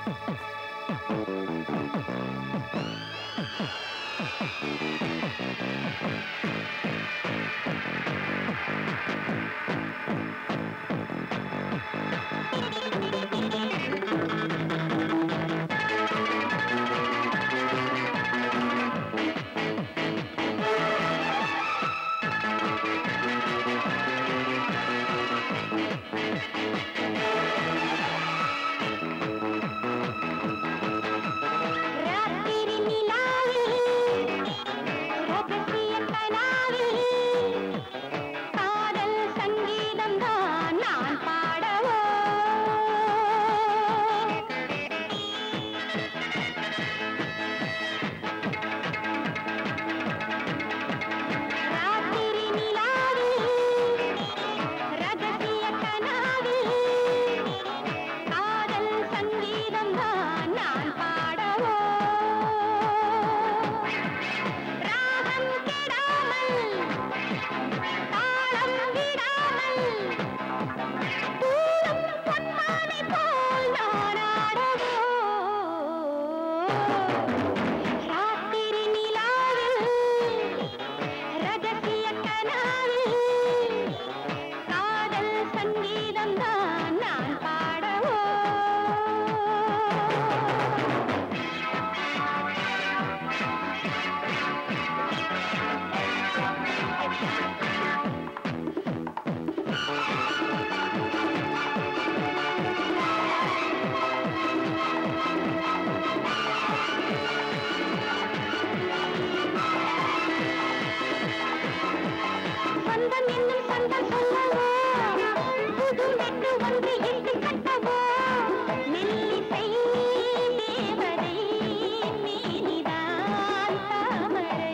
ராத்திரி நிலாவில் ரகசிய கனாவில் காதல் சங்கீதம் தான் நான் பாடவோ ராத்திரி நிலாவில் ரகசிய கனாவில் காதல் சங்கீதம் தான் நான் பாடவோ ராகம் கெடாமல் தாளம் விடாமல் பூவும் பொன்மானை போல் நான் ஆடவோ ராத்திரி நிலாவில் ரகசிய கனாவில் காதல் சங்கீதம் தான் நான் பாடவோ சொந்தம் என்னும் சொந்தம் சொல்லவோ புது நெட்டு ஒன்று இட்டு கட்டவோ மெல்லிசை தேவதை நீதான் தாமரை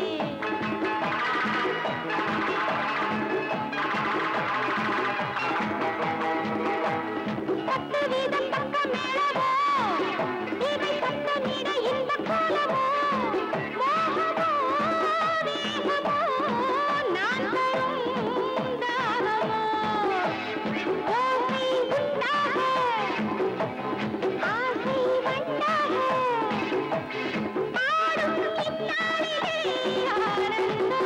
பத்து வீதம் பக்கம் மேளவோ இவை சத்தமிட இந்த கோலமோ மோகமோ வேகமோ நான் தரும் தாகமோ ஓசை உண்டாக ஆசை வண்டாக பாடும் இந்நாளிலே ஆனந்தமோ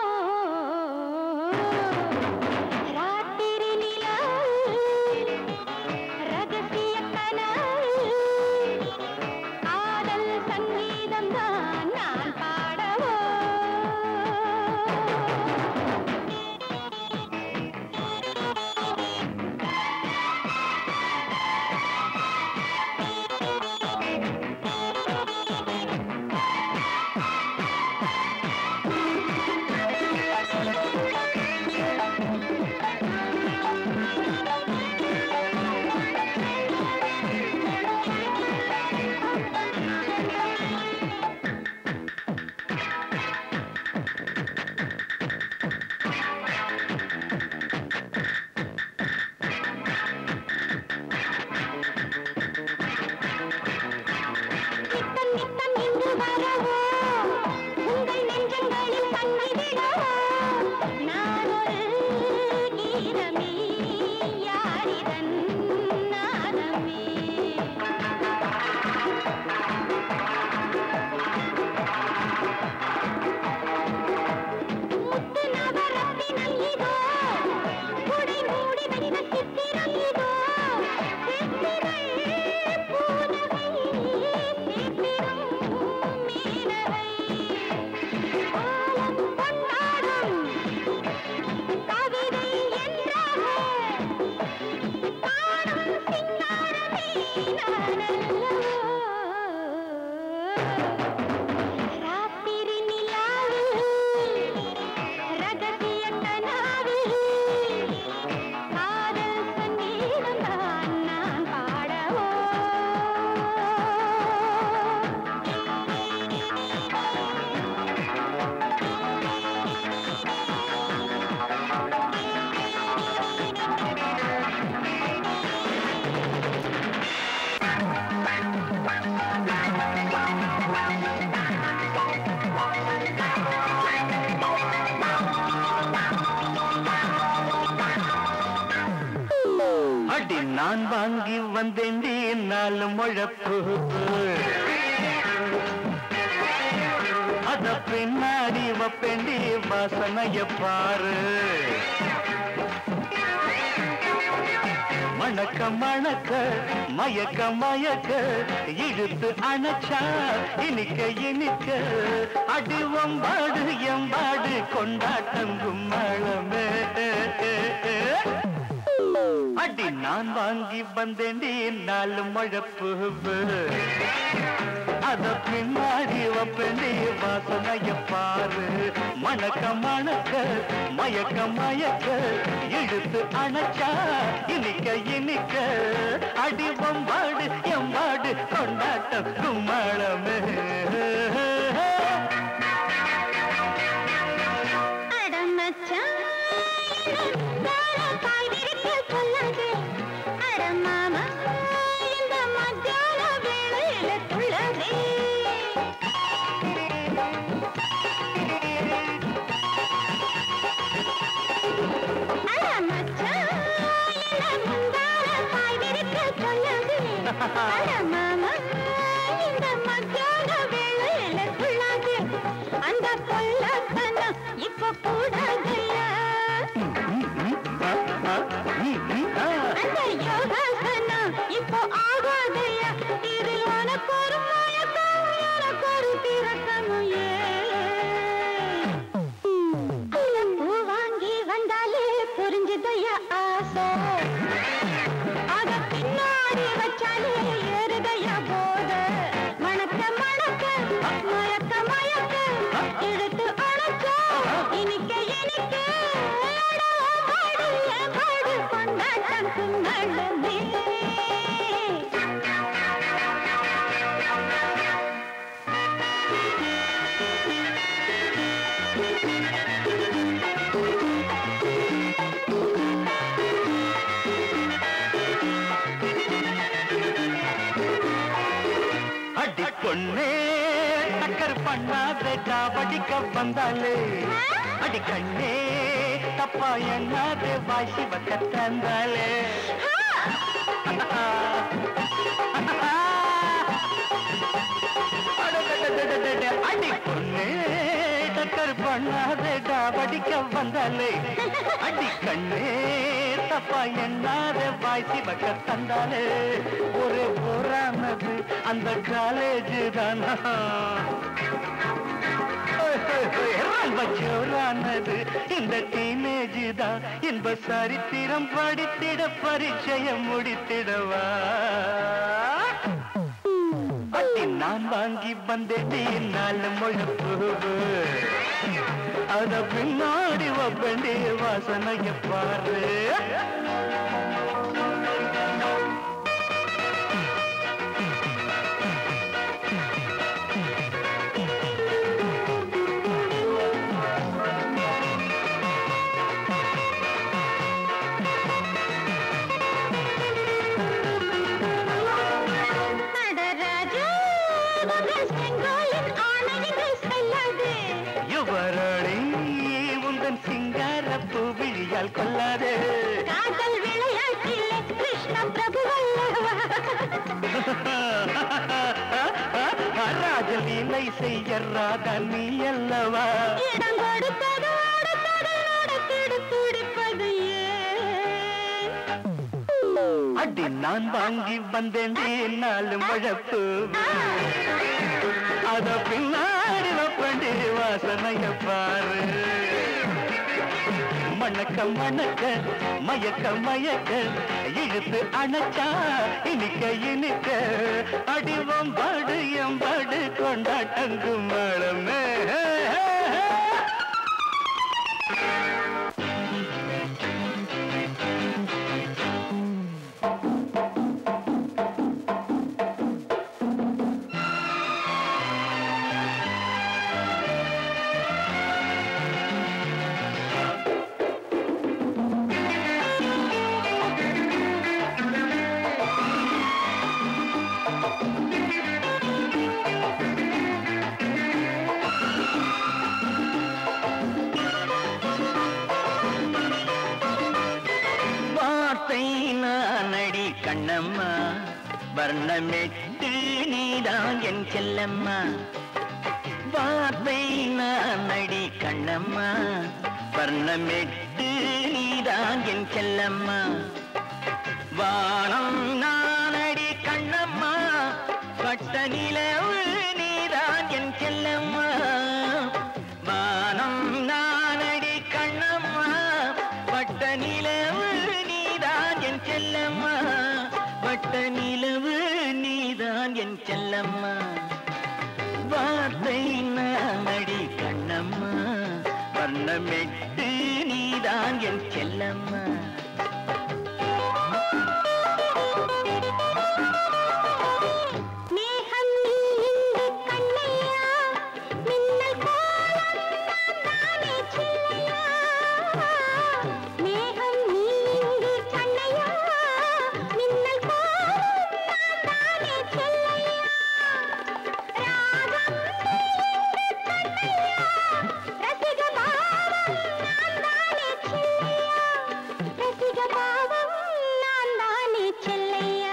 ராத்திரி நிலாவில் ரகசிய கனாவில் காதல் சங்கீதம் தான் நான் பாடவோ நித்தம் நித்தம் இங்கு வரவோ உங்கள் நெஞ்சங்களில் தங்கிவிடவோ நான் ஒரு கீதமே யாரிதன் நாதமே முத்து நவரத்தினம் இதோ குடை மூடி வைத்த சித்திரம் இதோ சித்திரை பூனகை சித்திரம் மீனவை காலம் கொண்டாடும் கவிதை என்றாக காணும் சிங்காரமே நானல்லவோ ராத்திரி நிலாவில் ரகசிய கனாவில் காதல் சங்கீதம் தான் நான் பாடவோ அடி நான் வாங்கி வந்தேன்டி நான் நாலு முழப்பு அத பின்னாடி வப்பேண்டி வாசனைய பாரு மணக்க மணக்க மயக்க மயக்க இழுத்து அணைச்சா இனிக்க இனிக்க அடி ஒம்பாடு எம்பாடு கொண்டாட்டம் கும்மளமே அடி நான் வாங்கி வந்தேண்டி நாலு முழப்பு அத பின்னாடி வப்பேண்டி வாசனைய பாரு மணக்க மணக்க மயக்க மயக்க இழுத்து அணைச்சா இனிக்க இனிக்க அடி வம்பாடு எம்பாடு கொண்டாட்டம் கும்மளமே அடமச்சான் தார பாய் விரிக்க சொல்லாது அடமாமா இந்த மத்தியான வேளையில துள்ளதே அடமச்சான் இந்த முந்தார பாய் விரிக்க சொல்லாது அடமாமா இந்த மத்தியான வேளையில துள்ளாது அந்த பொல்லத்தனம் இப்ப கூடாதையா அந்த யோகாசனம் இப்போ ஆகாதையா இதில் உனக்கு ஒரு மயக்கம் எனக்கு ஒரு திறக்கமும் பூ வாங்கி வந்தாலே புரிஞ்சுதையா ஆசை அத பின்னாடி வச்சாலே ஏறுதையா போத மணக்க மணக்க மயக்க மயக்க இழுத்து அணைக்க இனிக்க இனிக்க அடோ, பாடு, என் பாடு, கொண்டாட்டம் கும்மளமே. அடி பொண்ணே டக்கர் பண்ணாத காவடிக்க வந்தாலே அடி கண்ணே தப்பா என்னாதே வாசி வக்க தந்தாலே அடி பொண்ணே டக்கர் பண்ணாத காவடிக்க வந்தாலே அடி கண்ணே தப்பா என்னாத வாய்ச்சி வக்க தந்தாலே ஒரு போரானது அந்த காலேஜ் தானா ரொம்ப ஜோரானது இந்த டீனேஜ் தான் இன்ப சரித்திரம் படித்திட பரிச்சயம் முடித்திடவா அட்டி நான் வாங்கி வந்தேன் நாலு முழப்பு அத பின்னாடி வப்பண்டி வாசனைய பாரு நடராஜா, உங்கள் செங்கோலின் ஆணையங்கள் செல்லாது. யுவரடி உந்தன் சிங்கார பூவிழியால் கொல்லாதே காதல் விளையாட்டிலே கிருஷ்ண பிரபு அல்லவா ராஜலீலை செய்ய ராதா நீ அல்லவா இடம் கொடுத்தது அடுத்தது நடத்திடு துடிப்பது ஏன் அடி நான் வாங்கி வந்தேன் நாலு முழப்பு அத பின்னாடி வப்பண்டி வாசனைய பாரு மணக்க மணக்க மயக்க மயக்க இழுத்து அணைச்சா இனிக்க இனிக்க அடிவம் பாடு எம்பாடு கொண்டாட்டங்கு மழமே வார்த்தை நானடி கண்ணம்மா வர்ணமெட்டு நீதான் என் செல்லம்மா வார்த்தை நான் அடி கண்ணம்மா வர்ணமெட்டு நீதான் என் செல்லம்மா வானம் நானடி கண்ணம்மா வட்ட நிலவு நீதான் என் செல்லம்மா வானம் நானடி கண்ணம்மா வட்ட நிலவு நீதான் என் செல்லம்மா வட்ட நிலவு நீதான் என் செல்லம்மா வார்த்தை நானடி கண்ணம்மா வர்ணமெட்டு நீதான் என் செல்லம்மா மேகம் நீ இங்கு கண்ணையா மின்னல் கோலம் நானே சில்லையா மேகம் நீ இங்கு கண்ணையா மின்னல் கோலம் நானே சில்லையா ராகம் நீ இங்கு கண்ணையா ரசிக பாவம் நான் தானே சில்லையா ரசிக பாவம் நான் தானே செல்லையா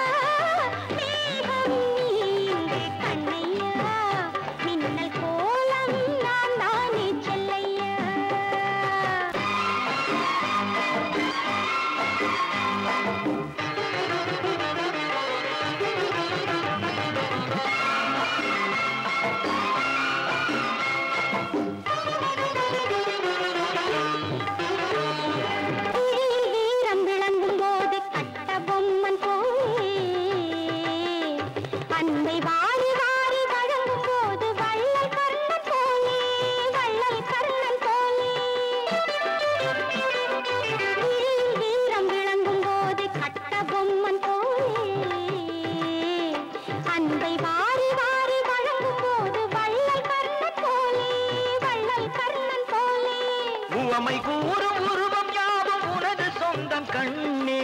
மேகம் நீ இங்கு கண்ணையா மின்னல் கோலம் நான் தானே செல்லையா வீரம் விளங்கும் போது கட்ட பொம்மன் போலே அன்பை வாரி வாரி வழங்கும் போது வள்ளல் கர்ணன் போலே வள்ளல் கர்ணன் போலே வீரம் விளங்கும் போது கட்ட பொம்மன் போலே அன்பை வாரி வாரி வழங்கும் போது வள்ளல் கர்ணன் போலே வள்ளல் கர்ணன் போலே உவமை கூறும் உருவம் யாவும் உனது சொந்தம் கண்ணே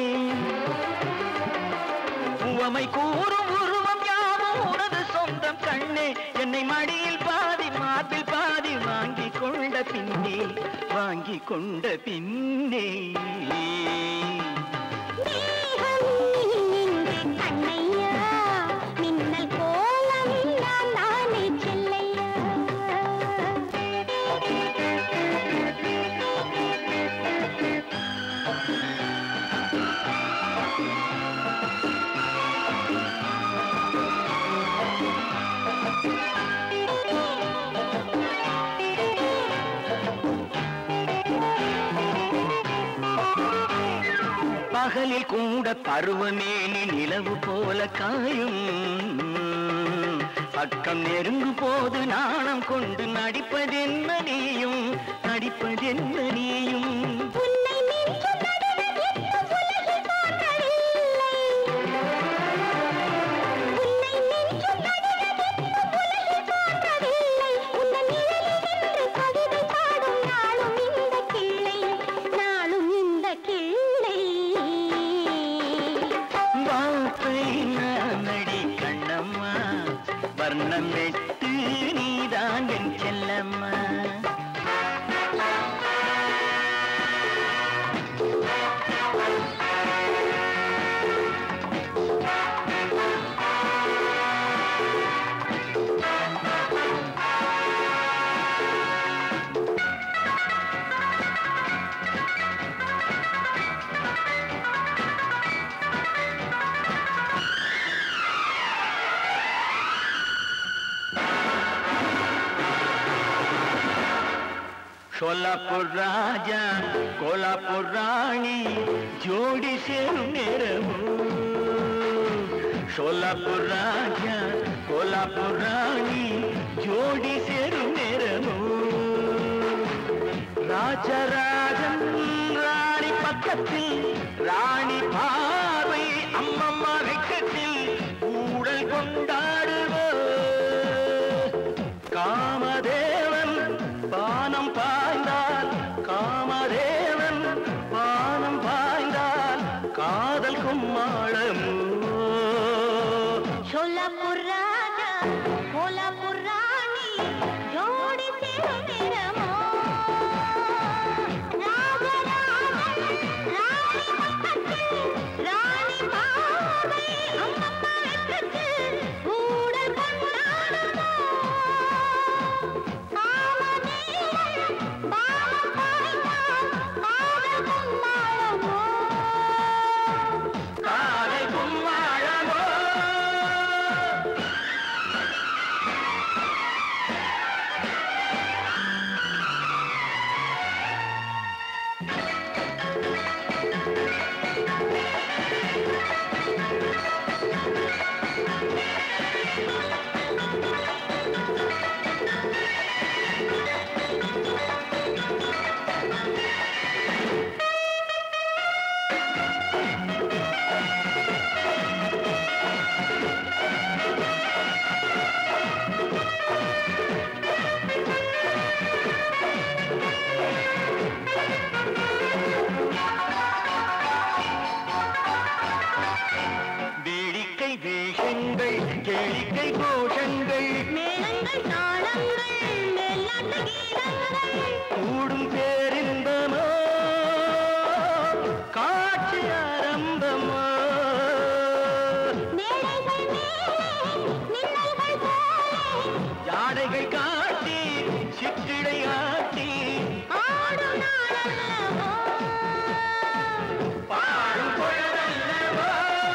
உவமை கூறும் உருவம் யாவும் உனது சொந்தம் கண்ணே என்னை மடியில் பாதி மார்பில் பாதி வாங்கி கொண்ட பின்னே வாங்கி கொண்ட பின்னே மேகம் இங்கு கண்ணையா மின்னல் கோலம் நான் தானே செல்லையா பகலில் கூட பருவமேனி நிலவு போல காயும் பக்கம் நெருங்கும் போது நாணம் கொண்டு நடிப்பதென்ன நீயும் நடிப்பதென்ன நீயும் உன்னை மிஞ்சும் நடுவில் இன்னும் உலகில் தோன்றவில்லை. உன்னை மிஞ்சும் நடுவில் இன்னும் உலகில் தோன்றவில்லை. உந்தன் நிழலில் நின்று கவிதை பாடும் நாளும் இந்த கிள்ளை, நாளும் இந்த கிள்ளை. வார்த்தை நானடி கண்ணம்மா வர்ணம் வெட்டு நீதான் என் செல்லம்மா சோலாப்பூர் ராஜா கோலாப்பூர் ராணி ஜோடி சேரும் நேரமோ சோலாப்பூர் ராஜா கோலாப்பூர் ராணி ஜோடி சேரும் நேரமோ ராஜராஜன் ராணி பக்கத்தில் ராணி பார்வை அம்மம்மா வெக்கத்தில் ஊடல் கொண்டாடுவோ காமதேவன் பானம் பாய்ந்தால் காமதேவன் பானம் பாய்ந்தால் காதல் கும்மாளமோ சோலாப்பூர் ராஜா கோலாப்பூர் ராணி ஜோடி சேரும் நேரமோ மேகங்கள் கேளிக்கை கோஷங்கள் மேளங்கள் தாளங்கள் மேல்நாட்டு கீதங்கள் கூடும் பேரின்பமோ காட்சி ஆரம்பமோ மேடைகள் மேலே மின்னல்கள் போலே யானைகள் காட்டி சிற்றிடை ஆட்டி ஆடும் நாளல்லவோ பாடும் பொழுதல்லவோ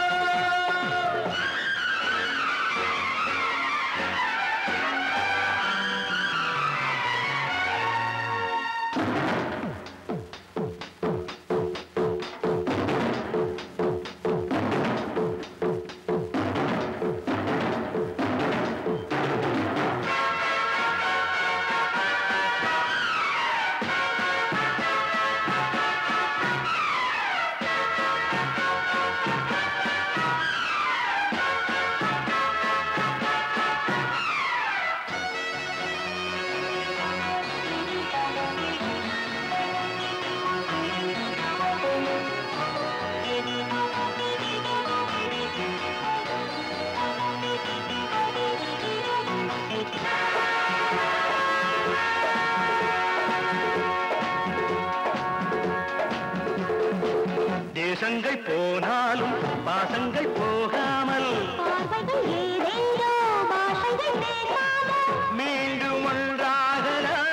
தேசங்கள் போனாலும் பாசங்கள் போகாமல் பார்வைகள் ஏதேதோ பாஷைகள் பேசாமல் மீண்டும் ஒன்றாகலாம்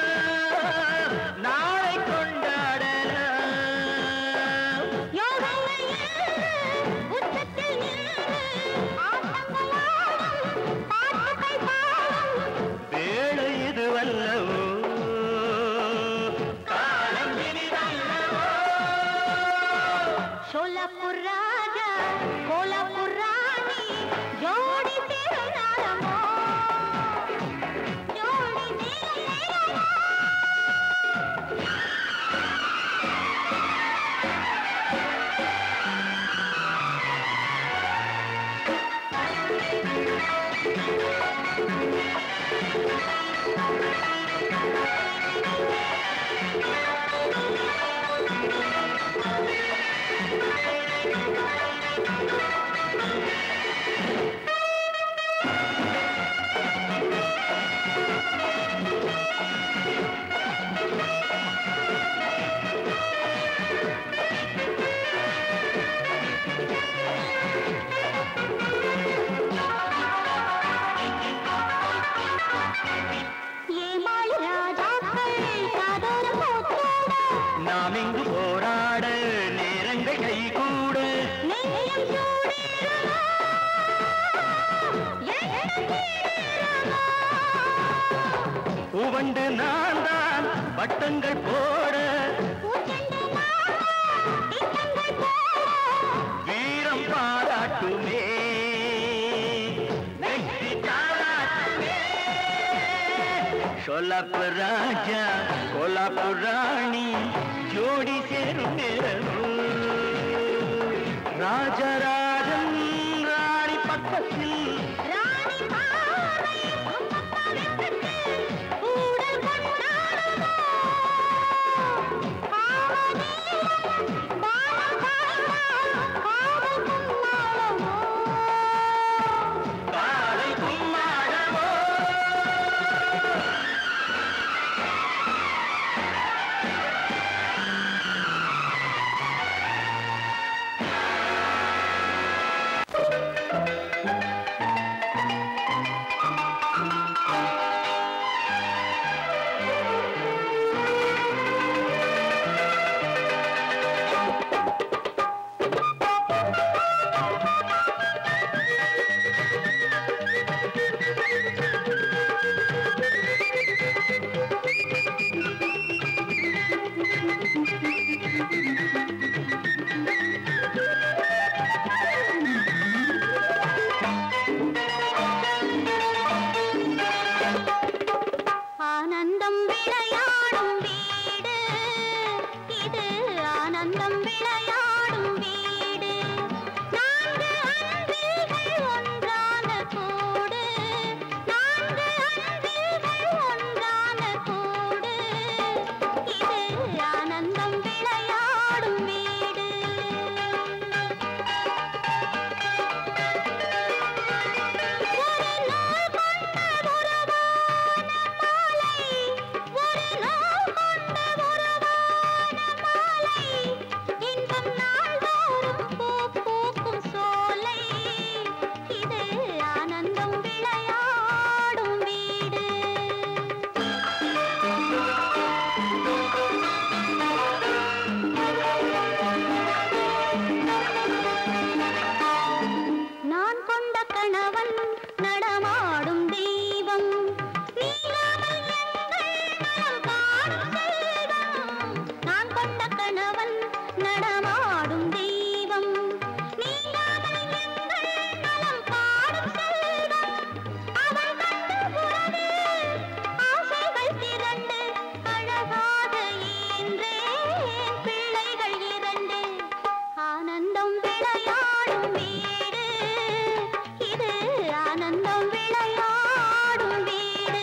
நாளை கொண்டாடலாம் யோகங்கள் ஏறு, உச்சத்தில் நின்று ஆட்டங்கள் ஆடும், பாட்டுகள் பாடும் வேளை இது வல்லவோ காலம் இனிதல்லவோ சோலாப்பூர் ராஜா கோலாப்பூர் ராணி ஜோடி திருநாளமோ ஜோடி திருநாளமோ ஏமாளி ராஜாக்கள் காதோர போற்றோட நாம் இங்கு போராட நேரங்கள் கைகூட நெய்யம் சூடிரவா எண்ணம் தீரவா உவண்டு நான் தான் வட்டங்கள் போட பூச்செண்டு மாமா திட்டங்கள் போட வீரம் பாராட்டுமே வெற்றி தாராட்டுமே சோலாப்பூர் ராஜா கோலாப்பூர் ராணி ஜோடி சேரும் நேரமோ ராஜராஜன் ராணி பக்கத்தில் ராணி பாவை அம்மப்பா வெக்கத்தில் கூடல் கொண்டாடுமோ காவதேவன் பாலம் பாய்ந்தால் காவல் கொண்டாடுமோ காலை கும்மாடமோ கணவன் நடமாடும் தெய்வம் நீலாமல் எங்கள் நலம் காணும் செல்வம் நான் கொண்ட கணவன் நடமாடும் தெய்வம் நீலாமல் எங்கள் நலம் காணும் செல்வம் அவன் கண்டு உறவில் ஆசைகள் திரண்டு அழகாக ஈன்றேன் பிள்ளைகள் இரண்டு ஆனந்தம் விளையாடும் வீடு இது ஆனந்தம் விளையாடும் வீடு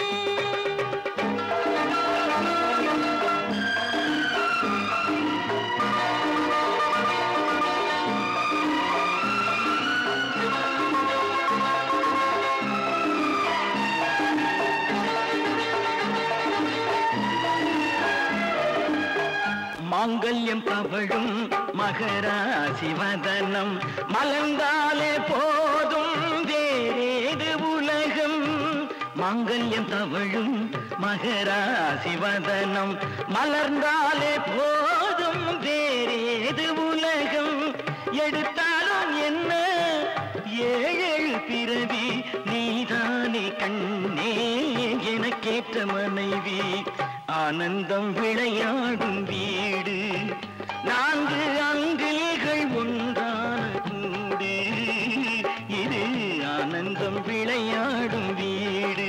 மாங்கல்யம் பவழும் மகராசி வதனம் மலர்ந்தாலே போதும் வேறேது உலகம் மாங்கல்யம் தவழும் மகராசி வதனம் மலர்ந்தாலே போதும் வேறேது உலகம் எடுத்தாலும் என்ன ஏழேழு பிறவி நீதானே கண்ணே எனக்கேற்ற மனைவி ஆனந்தம் விளையாடும் வீடு நான்கு அங்கில்கள் ஒன்றான கூடு இது ஆனந்தம் விளையாடும் வீடு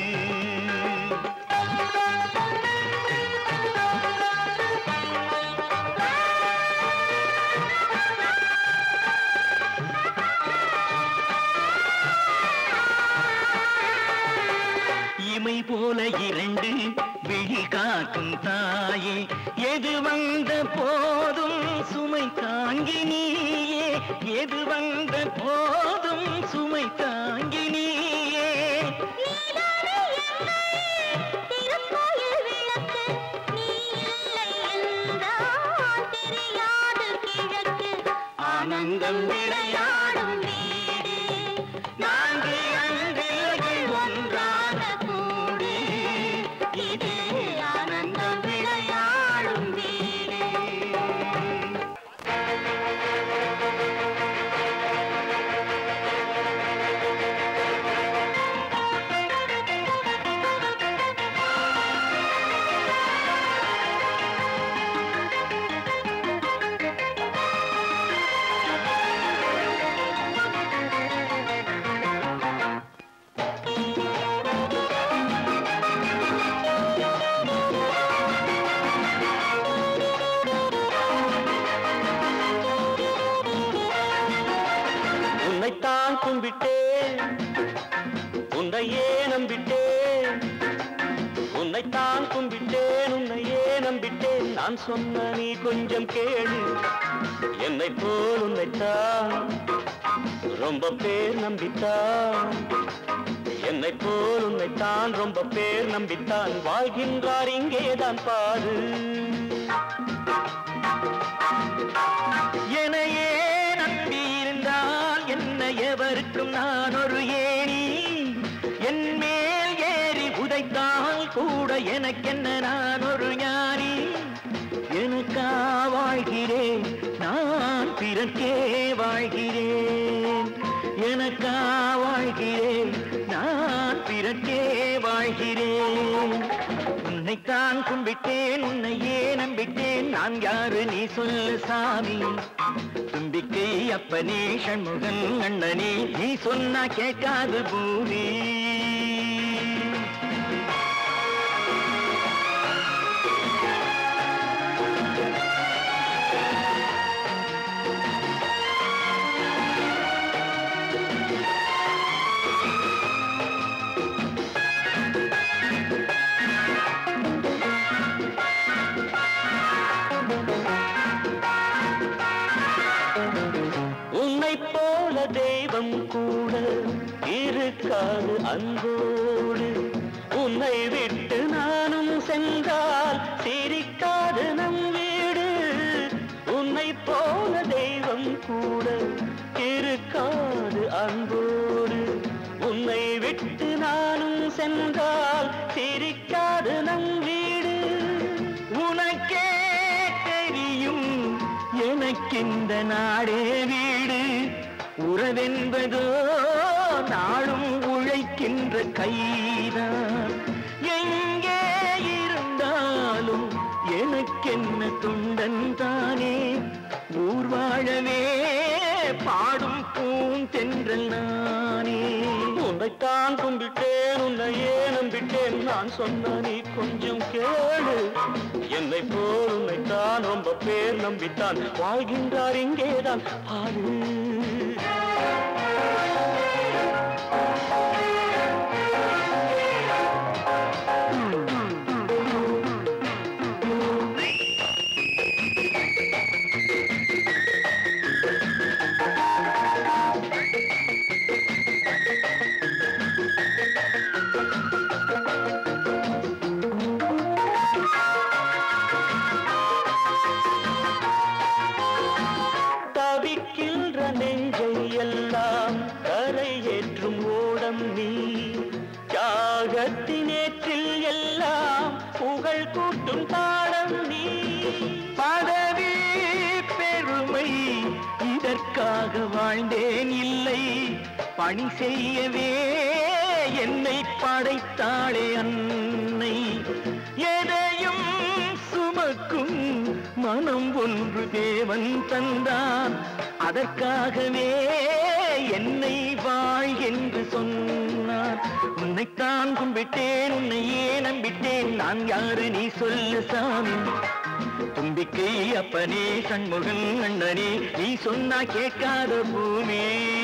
இமை போல இரண்டு விழி காக்கும் தாயே எது வந்த போதும் சுமை தாங்கி நீயே எது வந்த போதும் சுமை தாங்கி நீயே திருக்கோயில் விளக்கு நீ இல்லை என்றால் தெரியாது கிழக்கு ஆனந்தம் விளையாடும் வீடு நான்கு அன்பில்கள் ஒன்றான கூடு இது ஆனந்தம் விளையாடும் வீடு உன்னைத்தான் கும்பிட்டேன் உன்னையே நம்பிட்டேன் உன்னைத்தான் கும்பிட்டேன் உன்னையே நம்பிட்டேன் நான் சொன்ன நீ கொஞ்சம் கேளு என்னை போல் உன்னைத்தான் ரொம்ப பேர் நம்பித்தான் என்னை போல் உன்னைத்தான் ரொம்ப பேர் நம்பித்தான் வாழ்கின்றார் இங்கேதான் பாரு எனையே நம்பியிருந்தால் என்ன எவருக்கும் நான் ஒரு ஏணி என் மேல் ஏறி உதைத்தால் கூட எனக்கென்ன நான் ஒரு ஞானி எனக்கா வாழ்கிறேன் நான் பிறர்க்கே வாழ்கிறேன் எனக்கா வாழ்கிறேன் நான் பிறர்க்கே வாழ்கிறேன் உன்னைத்தான் கும்பிட்டேன் உன்னையே நம்பிட்டேன் நான் யாரு நீ சொல்லு சாமி தும்பிக்கை அப்பனே சண்முகன் அண்ணனே நீ சொன்னா கேட்காது பூமி உன்னை போல தெய்வம் கூட இருக்காது அன்போடு உன்னை விட்டு நானும் சென்றால் சிரிக்காது நம் வீடு உன்னை போல தெய்வம் கூட இருக்காது அன்போடு உன்னை விட்டு நானும் சென்றால் சிரிக்காது நம் வீடு உனக்கே தெரியும் எனக்கிந்த நாடே வீடு உறவென்பதோ நாளும் உழைக்கின்ற கைதான் எங்கே இருந்தாலும் எனக்கென்ன தொண்டன் தானே ஊர் வாழவே பாடும் பூந்தென்றல் நானே உன்னைத்தான் கும்பிட்டேன் உன்னையே நம்பிட்டேன் நான் சொன்ன நீ கொஞ்சம் கேளு என்னை போல் உன்னைத்தான் ரொம்ப பேர் நம்பித்தான் வாழ்கின்றார் இங்கேதான் பாரு தவிக்கின்ற நெஞ்சை எல்லாம் கரையேற்றும் ஓடம் நீ தியாகத்தினேற்றில் எல்லாம் புகழ் கூட்டும் தாளம் நீ பதவி பெருமை இதற்காக வாழ்ந்தேன் இல்லை பணி செய்யவே என்னை படைத்தாளே அன்னை எதையும் சுமக்கும் மனம் ஒன்று தேவன் தந்தான் அதற்காகவே என்னை வாழ் என்று சொன்னார் உன்னைத்தான் கும்பிட்டேன் உன்னையே நம்பிட்டேன் நான் யாரு நீ சொல்லு சாமி தும்பிக்கை அப்பனே சண்முகன் அண்ணனே நீ சொன்னா கேட்காத பூமி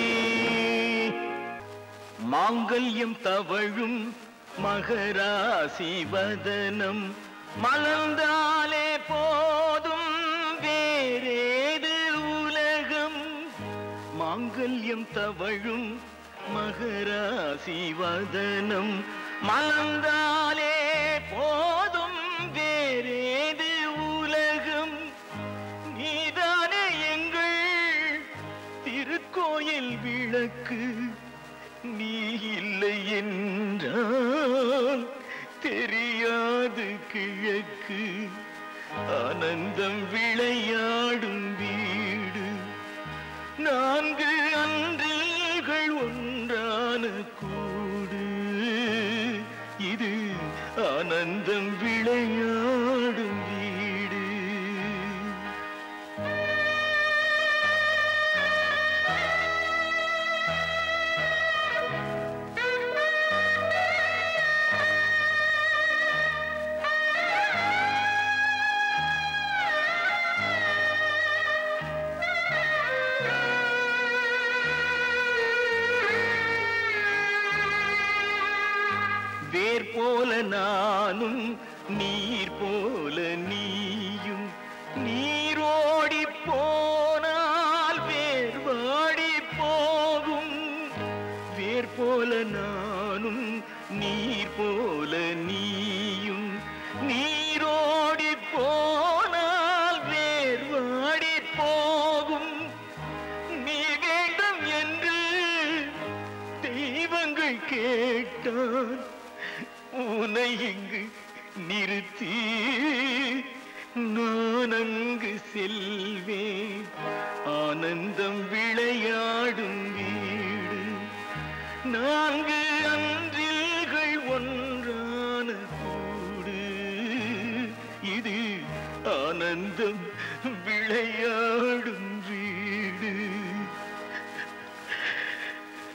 மாங்கல்யம் தவழும் மகராசி வதனம் மலர்ந்தாலே போதும் வேறேது உலகம் மாங்கல்யம் தவழும் மகராசி வதனம் மலர்ந்தாலே போதும் வேறேது உலகம் நீதானே எங்கள் திருக்கோயில் விளக்கு நீ இல்லை என்றால் தெரியாது கிழக்கு ஆனந்தம் விளையாடும் வீடு நான்கு அன்றில்கள் ஒன்றான கூடு இது ஆனந்தம் விளையாடும் வீடு வேர் போல நானும் நீர் போல நீயும் நீரோடி போனால் வேர் வாடி போகும் வேர் போல நானும் நீர் போல நீயும் நீரோடி போனால் வேர் வாடி போகும் நீ வேண்டும் என்று தெய்வங்கள் கேட்டான் உனை இங்கு நிறுத்தி நான் அங்கு செல்வேன் ஆனந்தம் விளையாடும் வீடு நான்கு அன்றில்கள் ஒன்றான கூடு இது ஆனந்தம் விளையாடும்